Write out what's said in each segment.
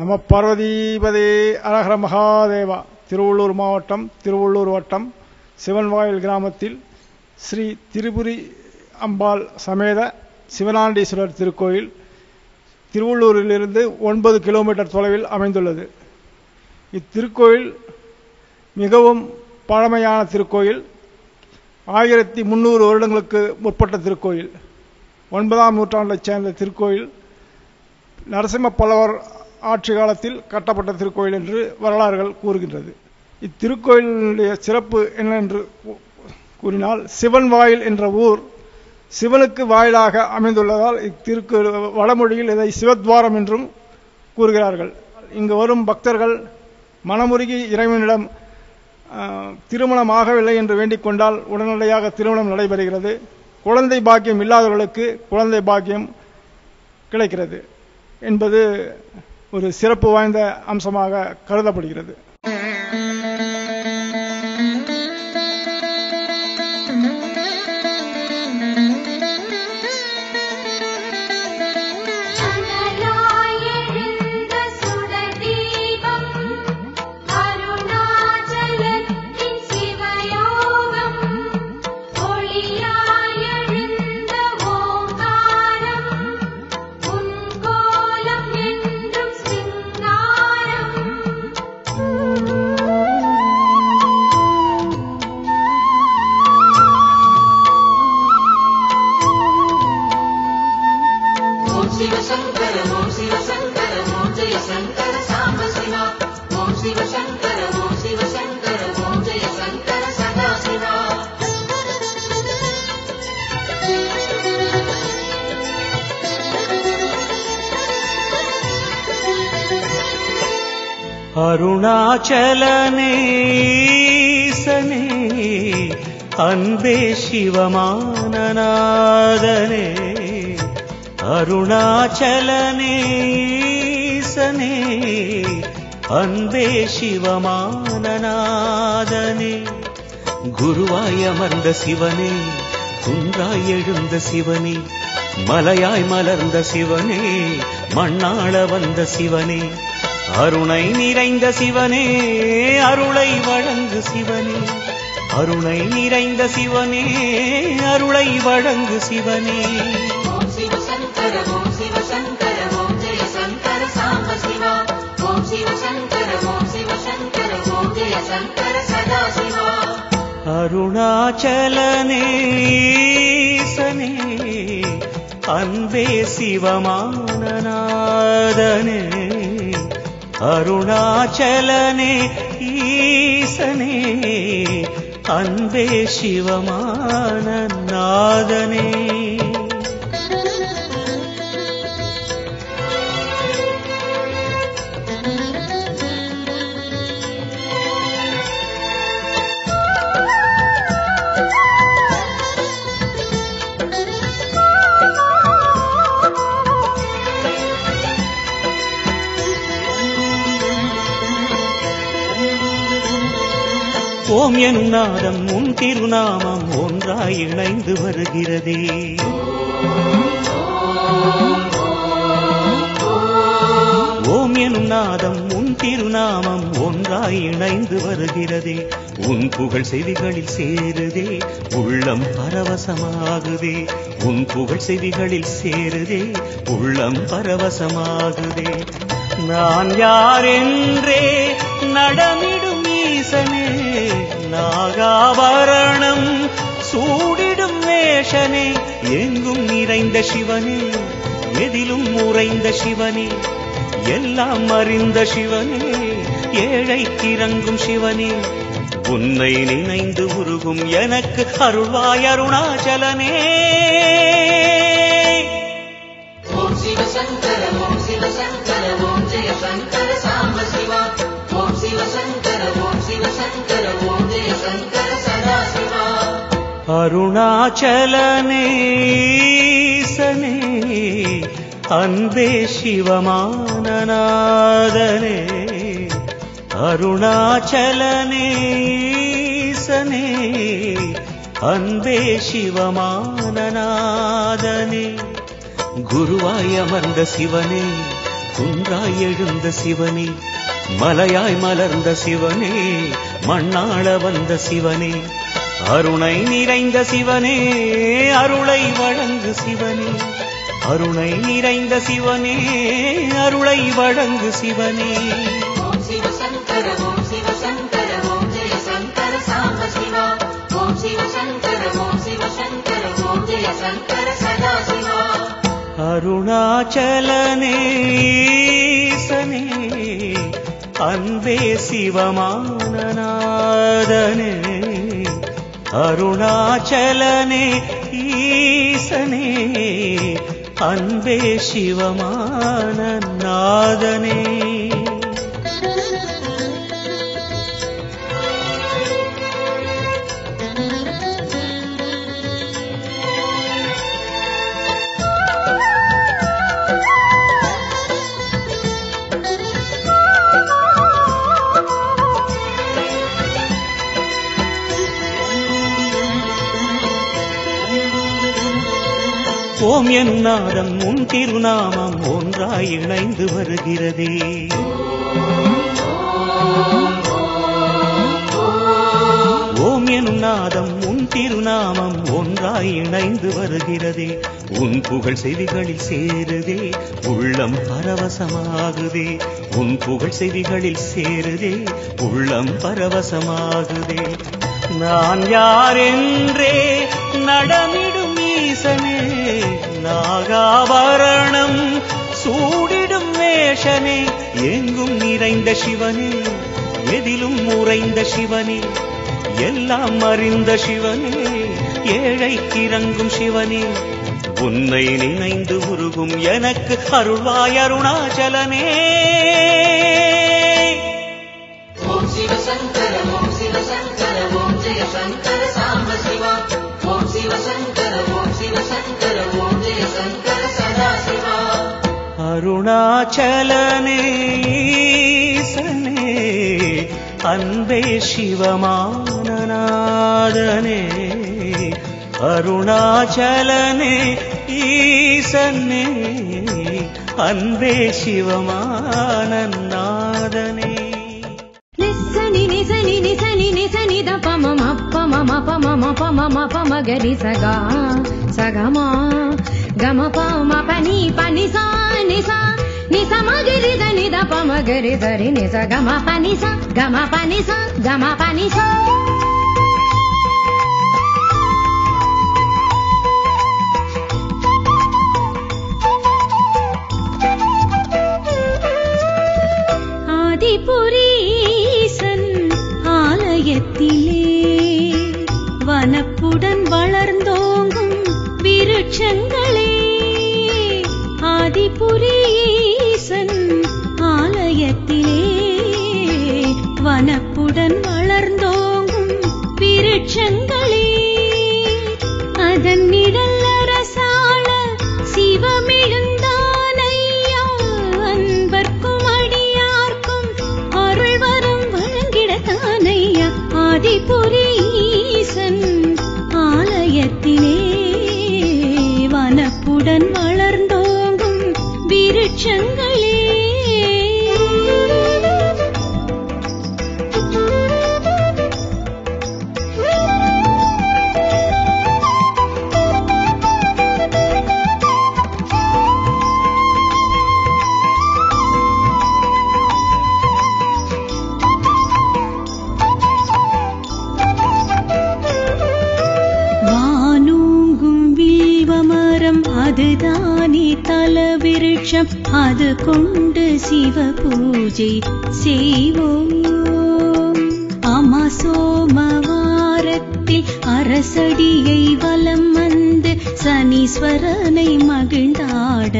நம பார்வதீபதே அரஹர மகாதேவா திருவள்ளூர் மாவட்டம் திருவள்ளூர் வட்டம் சிவன்வாயில் கிராமத்தில் ஸ்ரீ திரிபுரி அம்பாள் சமேத சிவனாண்டீஸ்வரர் திருக்கோயில் திருவள்ளூரிலிருந்து ஒன்பது கிலோமீட்டர் தொலைவில் அமைந்துள்ளது இத்திருக்கோயில் மிகவும் பழமையான திருக்கோயில் ஆயிரத்தி முந்நூறு வருடங்களுக்கு முற்பட்ட திருக்கோயில் ஒன்பதாம் நூற்றாண்டைச் சேர்ந்த திருக்கோயில் நரசிம்ம பல்லவர் ஆட்சி காலத்தில் கட்டப்பட்ட திருக்கோயில் என்று வரலாறுகள் கூறுகின்றது இத்திருக்கோயிலுடைய சிறப்பு என்னவென்று கூறினால் சிவன் வாயில் என்ற ஊர் சிவனுக்கு வாயிலாக அமைந்துள்ளதால் இத்திருக்கோயில் வடமொழியில் இதை சிவத்வாரம் என்றும் கூறுகிறார்கள் இங்கு வரும் பக்தர்கள் மனமுருகி இறைவனிடம் திருமணம் ஆகவில்லை என்று வேண்டிக் கொண்டால் உடனடியாக திருமணம் நடைபெறுகிறது குழந்தை பாக்கியம் இல்லாதவர்களுக்கு குழந்தை பாக்கியம் கிடைக்கிறது என்பது ஒரு சிறப்பு வாய்ந்த அம்சமாக கருதப்படுகிறது அனலாயெழுந்த சுடதீபம் அருணாச்சலத்தின் சிவயோகம் ஒளியாயெழுந்த ஓங்காரம் உன் கோலம் என்றும் சிங்காரம் ஓம் சிவசங்கர ஓம் சிவசங்கர ஓம் ஜெய சங்கர சாம்ப சிவா ஓம் சிவசங்கர ஓம் சிவசங்கர ஓம் ஜெய சங்கர சதா சிவா அருணாச்சலனேசனே அன்பே சிவமானநாதனே அருணாச்சலனேசனே அன்பே சிவமானநாதனே குருவாய் அமர்ந்த சிவனே குன்றாய் எழுந்த சிவனே மலையாய் மலர்ந்த சிவனே மண்ணாள வந்த சிவனே அருணை நிறைந்த சிவனே அருளை வழங்கு சிவனே அருணை நிறைந்த சிவனே அருளை வழங்கு சிவனே ஓம் சிவசங்கர ஓம் சிவசங்கர ஓம் ஜெய சங்கர சாம்ப சிவா ஓம் சிவசங்கர ஓம் சிவசங்கர ஓம் ஜெய சங்கர சதா சிவா அருணாச்சலனேசனே அன்பே சிவமானநாதனே அருணாச்சலனே ஈசனே அன்பே சிவமானநாதனே ஓம் எனும் நாதம் உன் திருநாமம் ஒன்றாய் இணைந்து வருகிறதே ஓம் எனும் நாதம் உன் திருநாமம் ஒன்றாய் இணைந்து வருகிறதே உன் புகழ் செவிகளில் சேருதே உள்ளம் பரவசமாகுதே உன் புகழ் செவிகளில் சேருதே உள்ளம் பரவசமாகுதே நான் யாரென்றே நடமிடும் ஈசனே நாகாபரணம் சூடிடும் வேஷனே எங்கும் நிறைந்த சிவனே எதிலும் உறைந்த சிவனே எல்லாம் அறிந்த சிவனே ஏழைக்கு இறங்கும் சிவனே உன்னை நினைந்து உருகும் எனக்கு அருள்வாய் அருணாச்சலனே ஓம் சிவசங்கர ஓம் சிவசங்கர ஓம் ஜெய சங்கர சாம்ப சிவா ஓம் சிவசங்கர ஓம் சிவசங்கர ஓம் ஜெய சங்கர சதா சிவா அருணாச்சலனேசனே அன்பே சிவமானநாதனே அருணாச்சலனேசனே அன்பே சிவமானநாதனே குருவாய் அமர்ந்த சிவனே குன்றாய் எழுந்த சிவனே மலையாய் மலர்ந்த சிவனே மண்ணாள வந்த சிவனே அருணை நிறைந்த சிவனே அருளை வழங்கு சிவனே அருணை நிறைந்த சிவனே அருளை வழங்கு சிவனே ஓம் சிவ சங்கர ஓம் சிவ சங்கர ஓம் ஜெய சங்கர சாம்ப சிவா ஓம் சிவ சங்கர ஓம் சிவ சங்கர ஓம் ஜெய சங்கர சதா சிவா அருணாச்சலனே ஈசனே அன்பே சிவமானநாதனே அருணாச்சலனே ஈசனே அன்பே சிவமானநாதனே ஓம் எனும் நாதம் உன் திருநாமம் ஒன்றாய் இணைந்து வருகிறதே ஓம் எனும் நாதம் உன் திருநாமம் ஒன்றாய் இணைந்து வருகிறதே உன் புகழ் செவிகளில் சேருதே உள்ளம் பரவசமாகுதே உன் புகழ் செவிகளில் சேருதே உள்ளம் பரவசமாகுதே நான் யாரென்றே நடமிடும் ஈசனே நாகாபரணம் சூடிடும் வேஷனே எங்கும் நிறைந்த சிவனே எதிலும் உறைந்த சிவனே எல்லாம் அறிந்த சிவனே ஏழைக்கு இறங்கும் சிவனே உன்னை நினைந்து உருகும் எனக்கு அருள்வாய் அருணாச்சலனே ஓம் சிவ சங்கர ஓம் சிவ சங்கர ஓம் ஜெய சங்கர சாம்ப சிவா ஓம் சிவ சங்கர ஓம் சிவ சங்கர ஓம் ஜெய சங்கர சதா சிவா அருணாச்சலனே ஈசனே அன்பே சிவமானநாதனே அருணாச்சலனே ஈசனே அன்பே சிவமானநாதனே నిస్సని నిసని నిసని నిసని ద పమ మప్ప మమ పమ మప మమ పమ గరి సగా సగమా గమ పమ పని పని సా నిసా నిస మగరి ద ని ద పమ గరి దరి నిస గమ పని సా గమ పని సా గమ పని సా ஆதிபுரீசன் ஆலயத்திலே வனப்புடன் வளர்ந்தோங்கும் விருட்சங்களே ஆதிபுரீசன் ஆலயத்திலே வனப்புடன் வளர்ந்தோங்கும் விருட்சங்களே அதன் நிழல் அரசாள சிவமெழுந்தானையா அன்பர்க்கும் அடியார்க்கும் அருள் வரும் வழங்கிடத்தானையா ஆதிபுரீசன் ஆலயத்திலே வனப்புடன் வளர்ந்தோங்கும் விருட்சங்களே வானூங்கும் வில்வமரம் அதுதானே தலவிருட்சம் அது கொண்டு சிவ பூஜை செய்வோம் அமா சோமவாரத்தில் அரசடியை வலம் வந்து சனீஸ்வரனை மகிழ்ந்தாட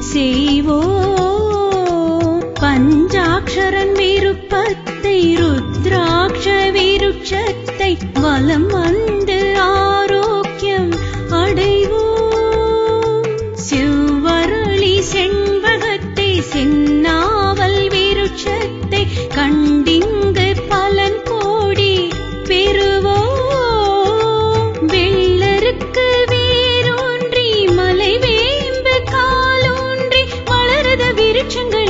செய்வோம் பஞ்சாட்சரன் விருப்பத்தை ருத்ராட்ச விருட்சத்தை வலம் வந்து ஆரோக்கியம் அடைவோம் செவ்வரளி செண்பகத்தை செந்நாவல் விருட்சத்தை கண்டிங்கு பலன் கோடி பெறுவோம் வெள்ளருக்கு வேரூன்றி மலை வேம்பு காலூன்றி வளருத விருட்சங்கள்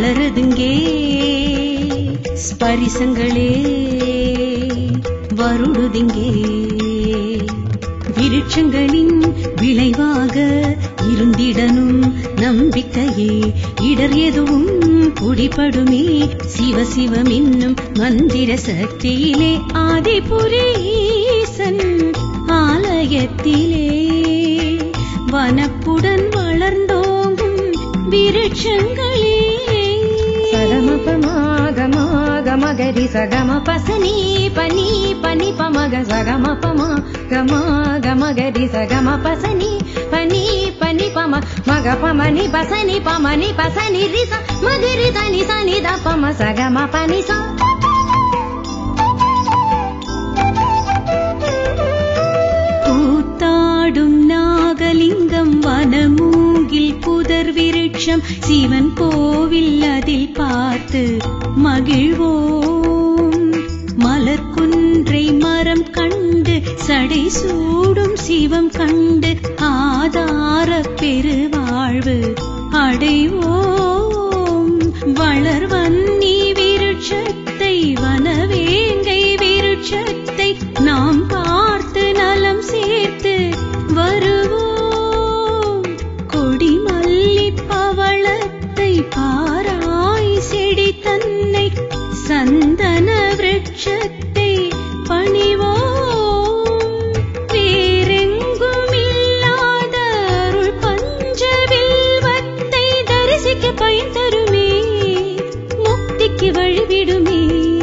வளருதுங்கே ஸ்பரிசங்களே வருடுதிங்கே விருட்சங்களின் விளைவாக இருந்திடனும் நம்பிக்கையே இடர் எதுவும் குடிபடுமே சிவ சிவம் என்னும் மந்திர சக்தியிலே ஆதிபுரீசன் ஆலயத்திலே வனப்புடன் வளர்ந்தோங்கும் விருட்சங்களே సగమపమాగమాగమగరి సగమ పసని పని పని పమగ సగమ పమ గమ గమగరి సగమ పసని పని పని పమ మగ పమని పసని పమని పసని రిస మగరి దని సని ద పమ సగమ పని స கூத்தாடும் நாகலிங்கம் வனமூங்கில் புதர் விருட்சம் சிவன் கோவில் அதில் பார்த்து மகிழ்வோம் மலர்குன்றை மரம் கண்டு சடை சூடும் சிவம் கண்டு ஆதார பெருவாழ்வு அடைவோம் வளர்வன்னி விருட்சத்தை வனவேங்கை விருட்சத்தை நாம் பார்த்து நலம் சேர்த்து வருவோம் கொடிமல்லி பவளத்தை பாராய் செடி தன்னை சந்தன விருட்சத்தை பணிவோம் வேறெங்கும் இல்லாத அருள் பஞ்சவில்வத்தை தரிசிக்க பயன் தருமே முக்திக்கு வழிவிடுமே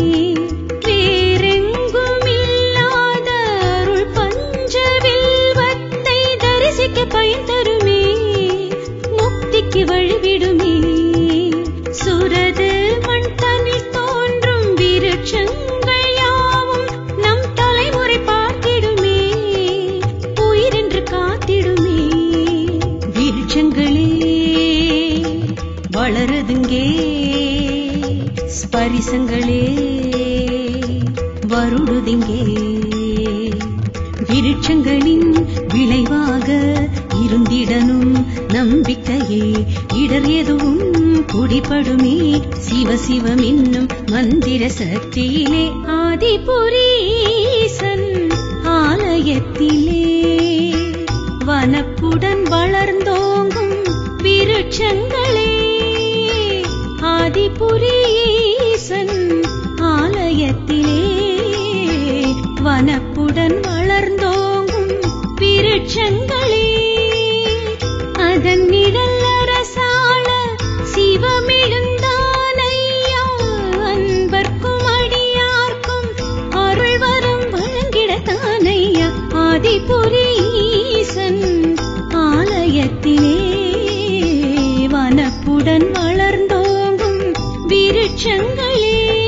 வேறெங்கும் இல்லாத அருள் பஞ்சவில்வத்தை தரிசிக்க பயன் தருமே முக்திக்கு வழிவிடுமே சுரது மண் தனில் தோன்றும் விருட்சங்கள் யாவும் நம் தலைமுறை பார்த்திடுமே உயிரென்று காத்திடுமே விருட்சங்களே வளருதுங்கே ஸ்பரிசங்களே வருடுதிங்கே விருட்சங்களின் விளைவாக இருந்திடனும் நம்பிக்கையே இடர் எதுவும் குடிபடுமே சிவ சிவம் என்னும் மந்திர சக்தியிலே ஆதிபுரீசன் ஆலயத்திலே வனப்புடன் வளர்ந்தோங்கும் விருட்சங்களே ஆதிபுரீசன் ஆலயத்திலே வனப்புடன் வளர்ந்தோங்கும் விருட்சங்களே அதன் நிழல் அரசாள சிவமெழுந்தானையா அன்பர்க்கும் அடியார்க்கும் அருள் வரம் வழங்கிடத்தானையா ஆதிபுரீசன் ஆலயத்திலே வனப்புடன் வளர்ந்தோங்கும் விருட்சங்களே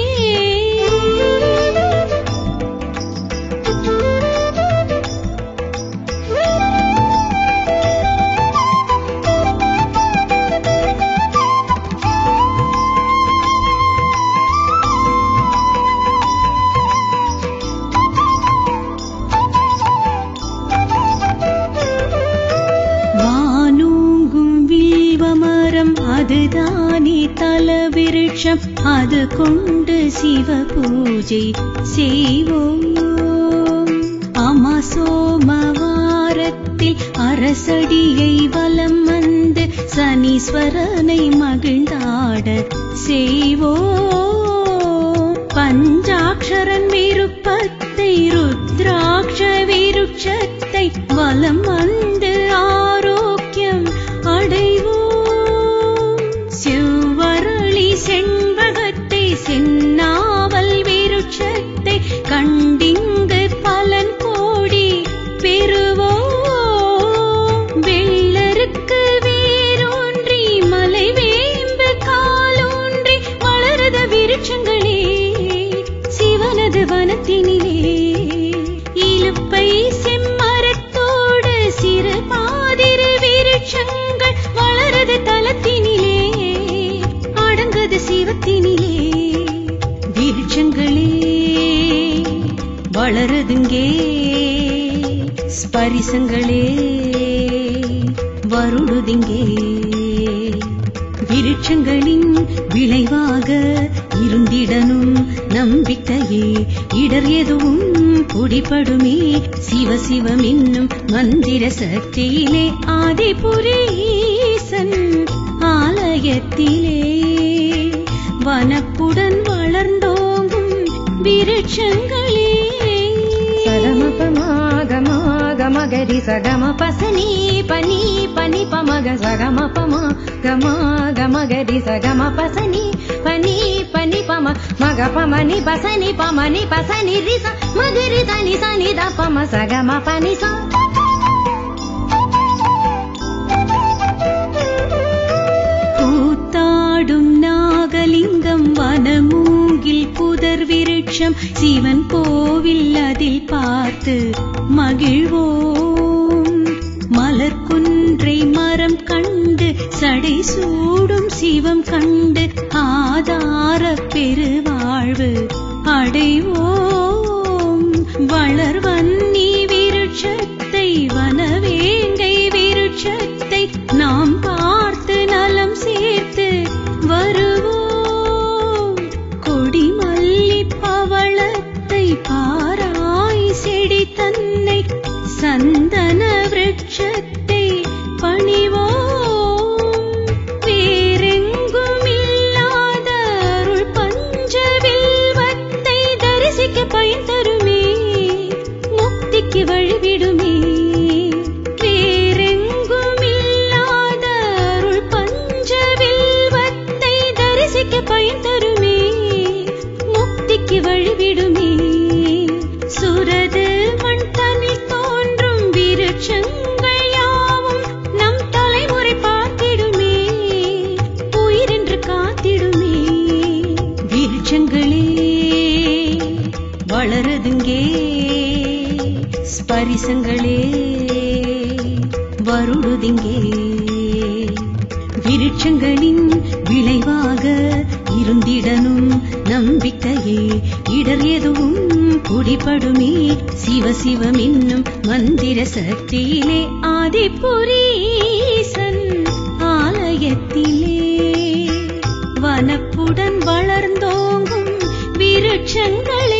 வானூங்கும் வில்வமரம் அதுதானே தலவிருட்சம் அது கொண்டு சிவ பூஜை செய்வோம் அமசோமவாரத்தில் அரசடியை வலம் வந்து சனீஸ்வரனை மகிழ்ந்தாட செய்வோம் பஞ்சாட்சரன் விருப்பத்தை ருத்ராட்ச விருட்சத்தை வலம் வந்து ஆரோக்கியம் அடைவோம் செவ்வரளி செண்பகத்தை சென்னாவல் விருட்சத்தை கண்டிங்கு பலன் கோடி பெறுவோம் வெள்ளருக்கு வேரூன்றி மலை வேம்பு காலூன்றி வளருத விருட்சங்களே சிவனது வனத்தினிலே இலுப்பை செம்மரத்தோடு சிறு பாதிரு விருட்சங்கள் வளருது தலத்தினிலே அடங்குது சிவத்தினிலே விருட்சங்களே வளருதுங்கே ஸ்பரிசங்களே வருடுதிங்கே விருட்ச விருட்சங்களின் விளைவாக இருந்திடனும் நம்பிக்கையே இடர் எதுவும் குடிபடுமே சிவ சிவம் என்னும் மந்திர சக்தியிலே ஆதிபுரீசன் ஆலயத்திலே வனப்புடன் வளர்ந்தோங்கும் விருட்சங்களே సగమపమాగమాగమగరి సగమ పసని పని పని పమగ సగమ పమ గమ గమగరి సగమ పసని పని పని పమ మగ పమని పసని పమని పసని రి స మగరి దని సని ద పమ సగమ పని స கூத்தாடும் நாகலிங்கம் வனமூங்கில் புதர் விருட்சம் சிவன் கோவில் அதில் பார்த்து மகிழ்வோம் மலர்குன்றை மரம் கண்டு சடை சூடும் சிவம் கண்டு ஆதார பெருவாழ்வு அடைவோம் வளர்வன்னி விருட்சத்தை வனவேங்கை விருட்சத்தை நாம் பார்த்து நலம் சேர்த்து வருவோம் கொடிமல்லி பவளத்தை பாராய் செடி தன்னை சந்தன விருட்சத்தை பணிவோம் வேறெங்கும் இல்லாத அருள் பஞ்ச வில்வத்தை தரிசிக்க பயன் தருமே முக்திக்கு வழிவிடுமே வேறெங்கும் இல்லாத அருள் பஞ்ச வில்வத்தை தரிசிக்க பயன் தருமே முக்திக்கு வழிவிடுமே சுரது மண் தனில் தோன்றும் விருட்சங்கள் யாவும் நம் தலைமுறை பார்த்திடுமே உயிரென்று காத்திடுமே விருட்சங்களே வளருதுங்கே ஸ்பரிசங்களே வருடுதிங்கே விருட்சங்களின் விளைவாக இருந்திடனும் நம்பிக்கையே இடர் எதுவும் குடிபடுமே சிவ சிவம் என்னும் மந்திர சக்தியிலே ஆதிபுரீசன் ஆலயத்திலே வனப்புடன் வளர்ந்தோங்கும் விருட்சங்களே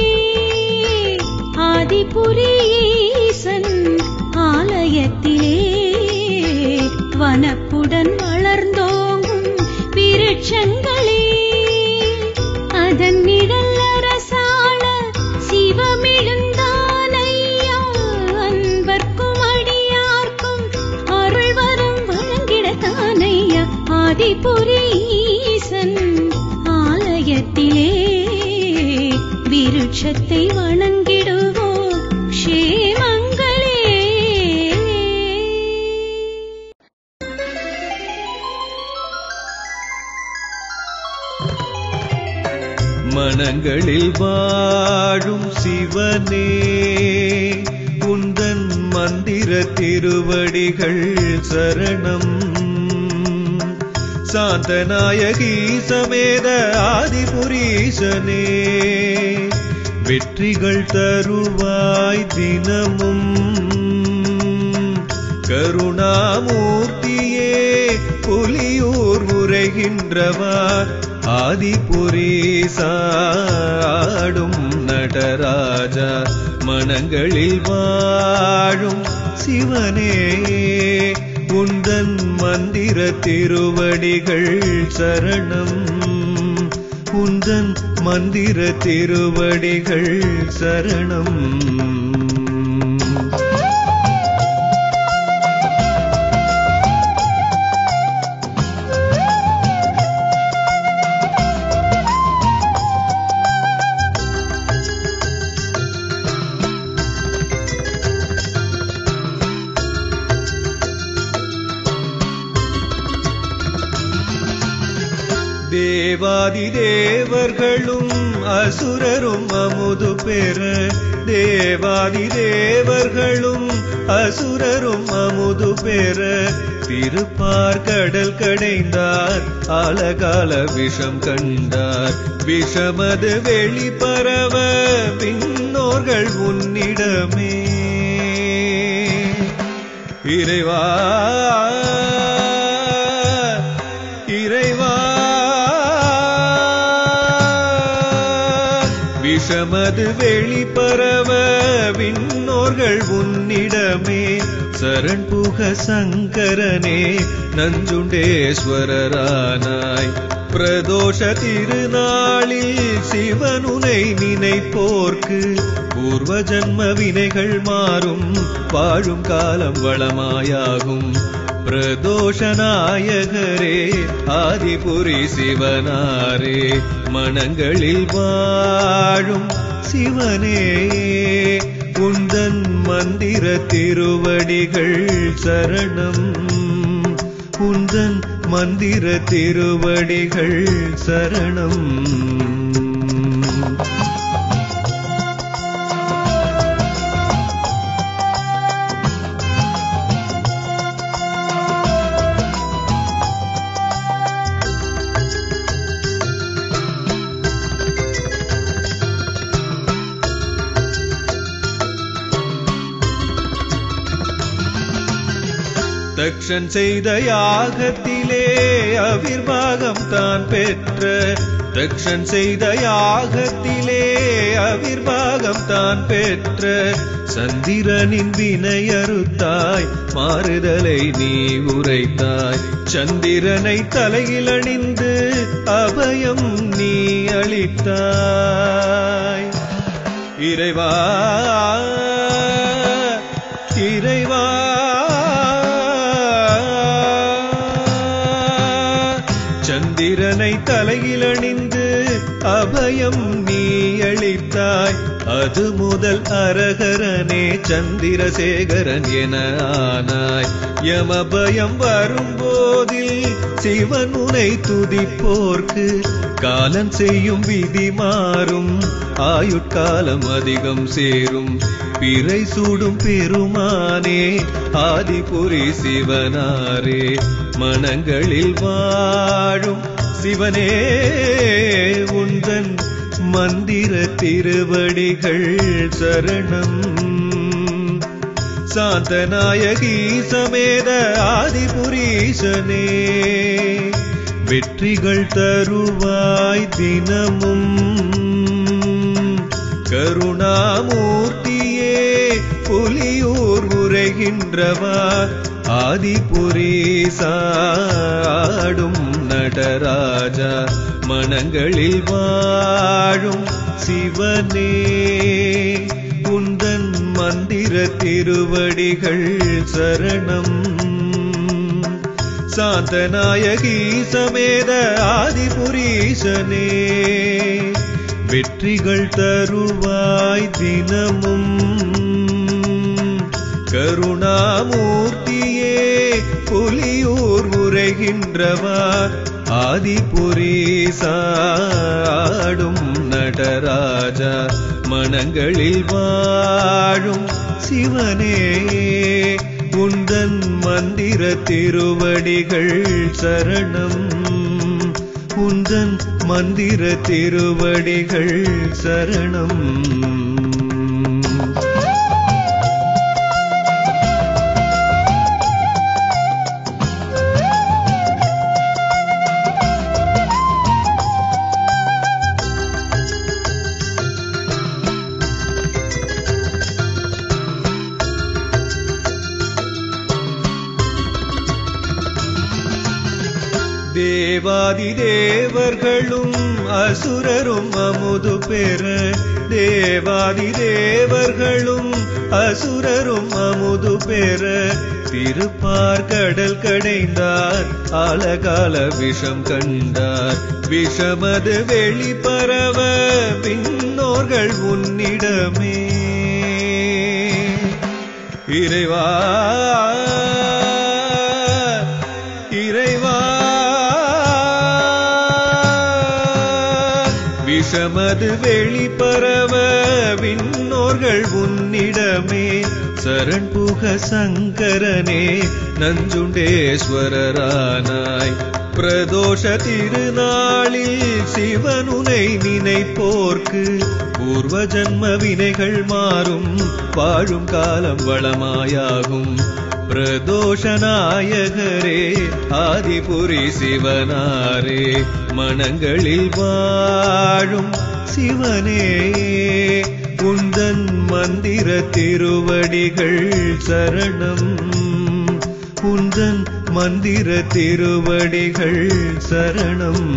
ஆதிபுரீசன் ஆலயத்திலே வனப்புடன் வளர்ந்தோங்கும் விருட்சங்களே அதன் நிழல் அரசாள சிவமெழுந்தானையா அன்பர்க்கும் அடியார்க்கும் அருள் வரம் வழங்கிடத்தானையா ஆதிபுரீசன் ஆலயத்திலே விருட்சத்தை வணங்கிடுவோம் க்ஷேமங்களே மனங்களில் வாழும் சிவனே குந்தன் மந்திர திருவடிகள் சரணம் சாந்தநாயகி சமேத ஆதிபுரீசனே வெற்றிகள் தருவாய் தினமும் கருணாமூர்த்தியே புலியூர் உரைகின்றவா ஆதிபுரீசாடும் நடராஜா மனங்களில் வாழும் சிவனே உந்தன் மந்திர திருவடிகள் சரணம் உந்தன் மந்திர திருவடிகள் சரணம் தேவாதி தேவர்களும் அசுரரும் அமுது பெற தேவாதி தேவர்களும் அசுரரும் அமுது பெற திருப்பார் கடல் கடைந்தார் ஆலகால விஷம் கண்டார் விஷமது வெளிப்பரவ பின்னோர்கள் உன்னிடமே இறைவா இறைவா விஷமது வெளிப்பரவ விண்ணோர்கள் உன்னிடமே சரண் புக சங்கரனே நஞ்சுண்டேஸ்வரரானாய் பிரதோஷ திருநாளில் சிவனுனை நினைப்போர்க்கு பூர்வ ஜன்ம வினைகள் மாறும் வாழும் காலம் வளமாயாகும் பிரதோஷ நாயகரே ஆதிபுரி சிவனாரே மனங்களில் வாழும் சிவனே உந்தன் மந்திர திருவடிகள் சரணம் உந்தன் மந்திர திருவடிகள் சரணம் தக்ஷன் செய்த யாகத்திலே அவிர்வாகம் தான் பெற்ற தக்ஷன் செய்த யாகத்திலே அவிர்வாகம் தான் பெற்ற சந்திரனின் வினையறுத்தாய் மாறுதலை நீ உரைத்தாய் சந்திரனை தலையில் அணிந்து அபயம் நீ அளித்தாய் இறைவா இறைவா சந்திரனை தலையில் அணிந்து அபயம் நீ அளித்தாய் அது முதல் அரகரனே சந்திரசேகரன் என ஆனாய் யமபயம் வரும்போதில் சிவன் உனை துதிப்போர்க்கு காலன் செய்யும் விதி மாறும் ஆயுட்காலம் அதிகம் சேரும் பிறை சூடும் பெருமானே ஆதிபுரி சிவனாரே மனங்களில் வாழும் சிவனே உந்தன் மந்திர திருவடிகள் சரணம் சாந்தநாயகி சமேத ஆதிபுரீசனே வெற்றிகள் தருவாய் தினமும் கருணாமூர்த்தியே புலியூர் உரைகின்றவா ஆதிபுரீசாடும் நடராஜா மனங்களில் வாழும் சிவனே உந்தன் மந்திர திருவடிகள் சரணம் சாந்தநாயகி சமேத ஆதிபுரீசனே வெற்றிகள் தருவாய் தினமும் கருணாமூர்த்தியே புலியூர் உரைகின்றவா ஆதிபுரீசாடும் நடராஜா மனங்களில் வாழும் சிவனே உந்தன் மந்திர திருவடிகள் சரணம் உந்தன் மந்திர திருவடிகள் சரணம் தேவாதி தேவர்களும் அசுரரும் அமுது பெற தேவாதி தேவர்களும் அசுரரும் அமுது பெற திருப்பார் கடல் கடைந்தார் ஆலகால விஷம் கண்டார் விஷமது வெளிப்பரவ விண்ணோர்கள் உன்னிடமே இறைவா இறைவா விஷமது வெளிப்பரவ விண்ணோர்கள் உன்னிடமே சரண் புக சங்கரனே நஞ்சுண்டேஸ்வரரானாய் பிரதோஷ திருநாளில் சிவனுனை நினைப்போர்க்கு பூர்வ ஜன்ம வினைகள் மாறும் வாழும் காலம் வளமாயாகும் பிரதோஷ நாயகரே ஆதிபுரி சிவனாரே மனங்களில் வாழும் சிவனே உந்தன் மந்திர திருவடிகள் சரணம் உந்தன் மந்திர திருவடிகள் சரணம்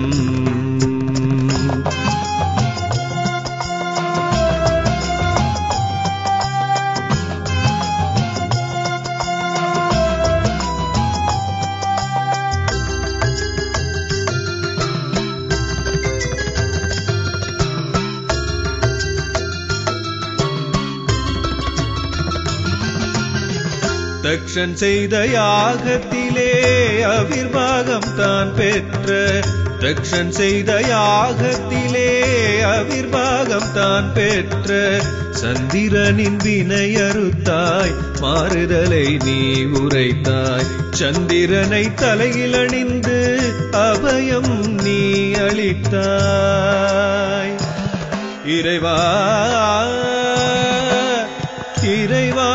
தக்ஷன் செய்த யாகத்திலே அவிர்வாகம் தான் பெற்ற தக்ஷன் செய்த யாகத்திலே அவிர்வாகம் தான் பெற்ற சந்திரனின் வினையறுத்தாய் மாறுதலை நீ உரைத்தாய் சந்திரனை தலையில் அணிந்து அபயம் நீ அளித்தாய் இறைவா இறைவா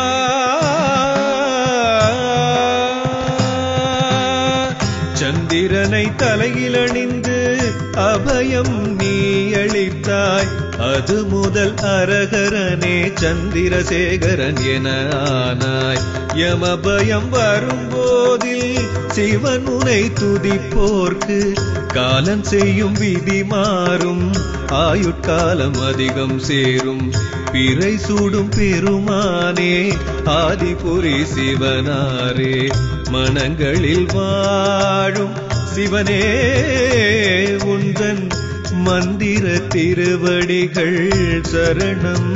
சந்திரனை தலையில் அணிந்து அபயம் நீ அளித்தாய் அது முதல் அரகரனே சந்திரசேகரன் என ஆனாய் யமபயம் வரும்போதில் சிவன் உனை துதிப்போர்க்கு காலன் செய்யும் விதி மாறும் ஆயுட்காலம் அதிகம் சேரும் பிறை சூடும் பெருமானே ஆதிபுரி சிவனாரே மனங்களில் வாழும் சிவனே உந்தன் மந்திர திருவடிகள் சரணம்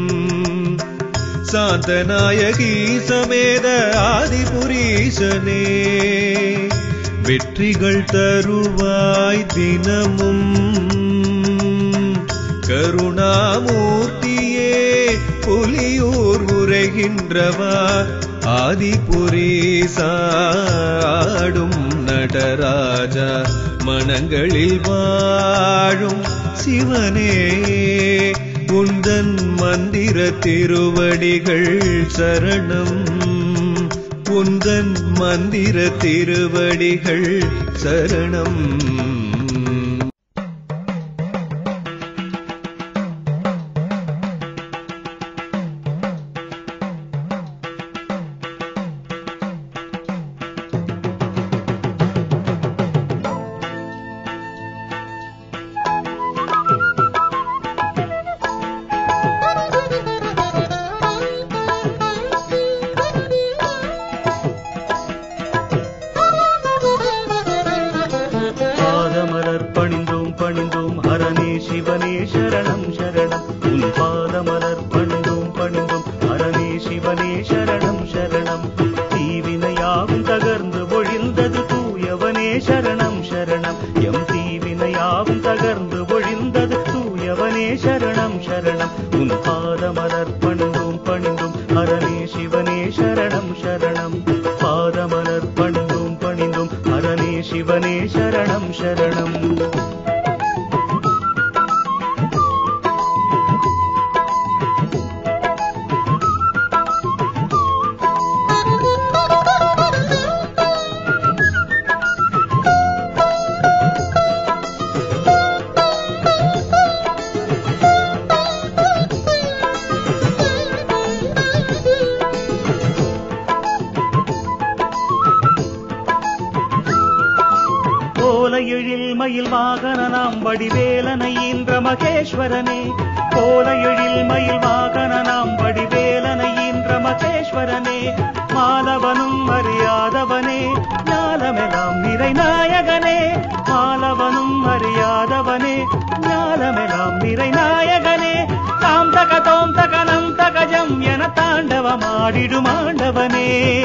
சாந்தநாயகி சமேத ஆதிபுரீசனே வெற்றிகள் தருவாய் தினமும் கருணாமூர்த்தியே புலியூர் உரைகின்றவா ஆதிபுரீசாடும் நடராஜா மனங்களில் வாழும் சிவனே உந்தன் மந்திர திருவடிகள் சரணம் உந்தன் மந்திர திருவடிகள் சரணம் பாதமலர் பணிந்தோம் பணிந்தோம் ஹரணே சிவனே சரணம் சரணம் உன் பாதமலர் பணிந்தோம் பணிந்தோம் ஹரணே சிவனே சரணம் சரணம் தீவினையாவும் தகர்ந்து ஒழிந்தது தூயவனே சரணம் சரணம் எம் தீவினையாவும் தகர்ந்து ஒழிந்தது தூயவனே சரணம் சரணம் உன் பாதமலர் பணிந்தோம் பணிந்தோம் ஹரணே சிவனே சரணம் சரணம் பாதமலர் பணிந்தோம் பணிந்தோம் ஹரணே சிவனே சரணம் சரணம் கோலையெழில் மயில் வாகனனாம் வடிவேலனை ஈன்ற மகேஸ்வரனே கோலையெழில் மயில் வாகனனாம் வடிவேலனை ஈன்ற மகேஸ்வரனே மாலவனும் அறியாதவனே ஞாலமெல்லாம் நிறை நாயகனே மாலவனும் அறியாதவனே ஞாலமெல்லாம் நிறை நாயகனே தாம் தக தோம் தகனம் தகஜம் என தாண்டவமாடிடும் ஆண்டவனே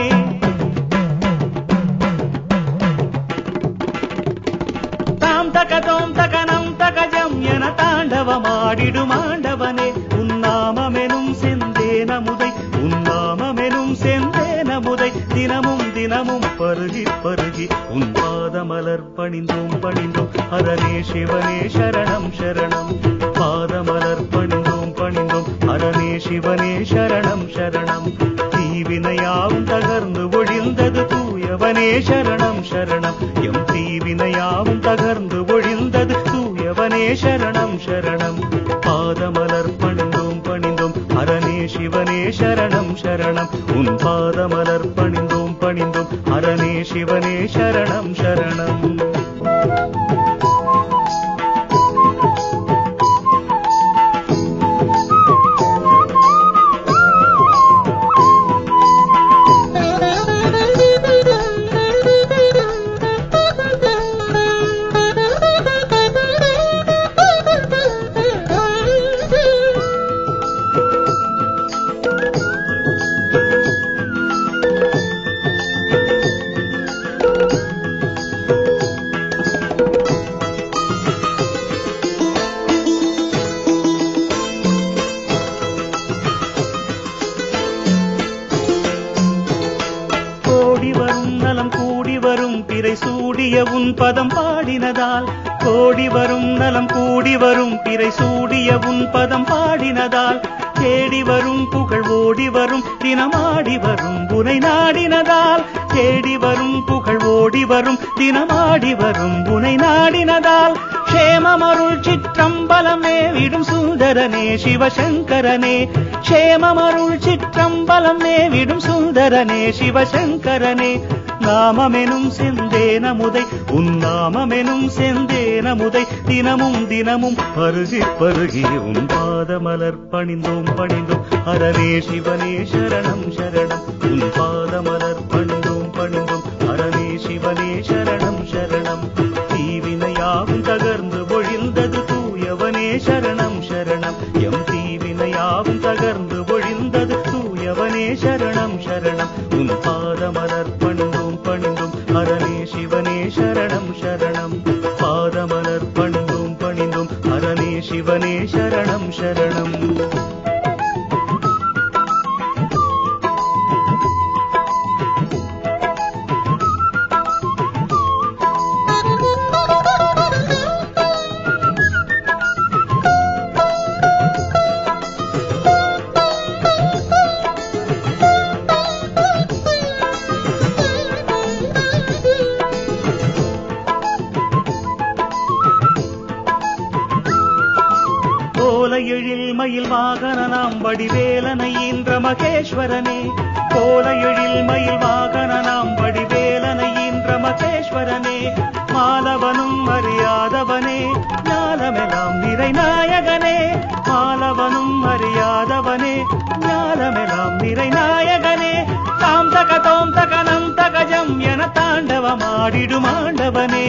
தாம் தகதோம் தகனம் தகஜம் என தாண்டவமாடிடும் ஆண்டவனே உன்னாமமெனும் செந்தேனமுதை உன்னாமமெனும் செந்தேனமுதை தினமும் தினமும் பருகி பருகி உன் பாதமலர் பணிந்தோம் பணிந்தோம் ஹரனே சிவனே சரணம் சரணம் பாதமலர் பணிந்தோம் பணிந்தோம் ஹரனே சிவனே சரணம் சரணம் தீவினையாவும் தகர்ந்து ஒழிந்தது தூயவனே சரணம் சரணம் எம் தீவினையாவும் தகர்ந்து ஒழிந்தது தூயவனே சிவனே சரணம் சரணம் பாதமலர் பணிந்தோம் பணிந்தோம் அரணே சிவனே சரணம் சரணம் உன் பாதமலர் பணிந்தோம் பணிந்தோம் அரணே சிவனே சரணம் சரணம் கோடி வரும் நலம் கூடி வரும் பிறை சூடிய உன் பதம் பாடினதால் கோடி வரும் நலம் கூடி வரும் பிறை சூடிய உன் பதம் பாடினதால் தேடி வரும் புகழ் ஓடி வரும் தினமாடி வரும் புனை நாடினதால் தேடி வரும் புகழ் ஓடி வரும் தினமாடி வரும் புனை நாடினதால் க்ஷேமமருள் சிற்றம்பலமே விடும் சுந்தரனே சிவசங்கரனே க்ஷேமமருள் சிற்றம்பலமே விடும் சுந்தரனே சிவசங்கரனே நாமமெனும் செந்தேனமுதை உன் நாமமெனும் செந்தேனமுதை தினமும் தினமும் பருகி பருகி உன் பாதமலர் பணிந்தோம் பணிந்தோம் அரணே சிவனே சரணம் சரணம் உன் பாதமலர் பணிந்தோம் பணிந்தோம் அரணே சிவனே சரணம் சரணம் தீவினையாவும் தகர்ந்து ஒழிந்தது தூயவனே சரணம் சரணம் எம் தீவினையாவும் தகர்ந்து ஒழிந்தது தூயவனே சரணம் சரணம் உன் பாதமலர் பணிந்தோம் பணிந்தோம் அரணே சிவனே சரணம் சரணம் பாதமலர் பணிந்தோம் பணிந்தோம் அரணே சிவனே சரணம் சரணம் கோலையெழில் மயில் வாகனனாம் வடிவேலனை ஈன்ற மகேஸ்வரனே கோலையெழில் மயில் வாகனனாம் வடிவேலனை ஈன்ற மகேஸ்வரனே மாலவனும் அறியாதவனே ஞானமெல்லாம் நிறைநாயகனே மாலவனும் அறியாதவனே ஞானமெல்லாம் நிறைநாயகனே தாம் தக தோம் தகனம் தகஜம் என தாண்டவமாடிடும் ஆண்டவனே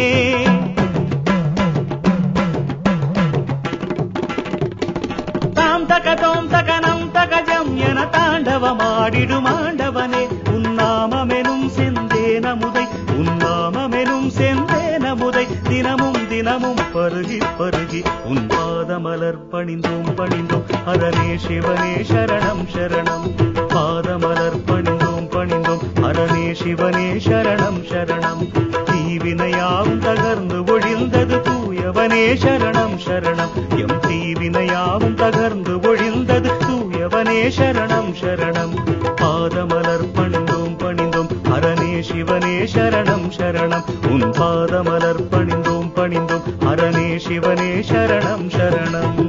தாம் தக தோம் தகனம் தகஜம் என தாண்டவமாடிடும் ஆண்டவனே உன்னாமமெனும் செந்தேனமுதை உன்னாமமெனும் செந்தேனமுதை தினமும் தினமும் பருகி பருகி உன் பாதமலர் பணிந்தோம் பணிந்தோம் அரணே சிவனே சரணம் சரணம் பாதமலர் பணிந்தோம் பணிந்தோம் அரணே சிவனே சரணம் சரணம் தீவினையாவும் தகர்ந்து ஒழிந்தது தூயவனே சரணம் சரணம் எம் தீவினையாவும் தகர்ந்து ஒழிந்தது தூயவனே சரணம் சரணம் பாதமலர் பணிந்தோம் பணிந்தோம் அரணே சிவனே சரணம் சரணம் உன் பாதமலர் பணிந்தோம் பணிந்தோம் அரணே சிவனே சரணம் சரணம்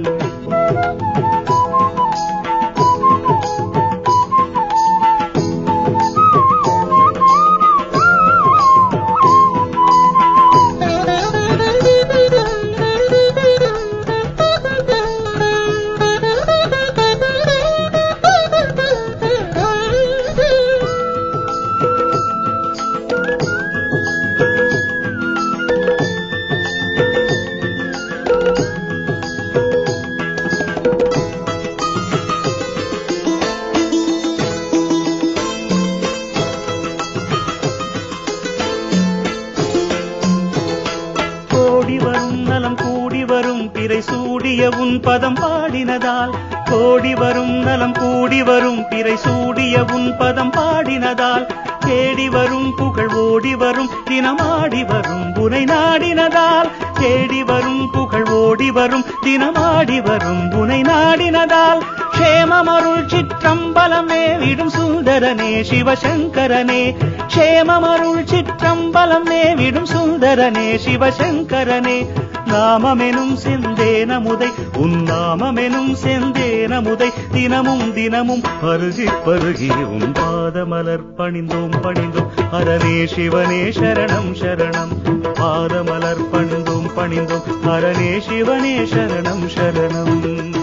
கோடி வரும் நலம் கூடி வரும் பிறை சூடிய உன் பதம் பாடினதால் கோடி வரும் நலம் கூடி வரும் பிறை சூடிய உன் பதம் பாடினதால் தேடி வரும் புகழ் ஓடி வரும் தினமாடி வரும் புனை நாடினதால் தேடி வரும் புகழ் ஓடி வரும் தினமாடி வரும் புனை நாடினதால் க்ஷேமமருள் சிற்றம்பலமே விடும் சுந்தரனே சிவசங்கரனே க்ஷேமமருள் சிற்றம்பலமே விடும் சுந்தரனே சிவசங்கரனே நாமமெனும் செந்தேனமுதை உன் நாமமெனும் செந்தேனமுதை தினமும் தினமும் பருகி பருகி உன் பாதமலர் பணிந்தோம் பணிந்தோம் அரணே சிவனே சரணம் சரணம் பாதமலர் பணிந்தோம் பணிந்தோம் அரணே சிவனே சரணம் சரணம்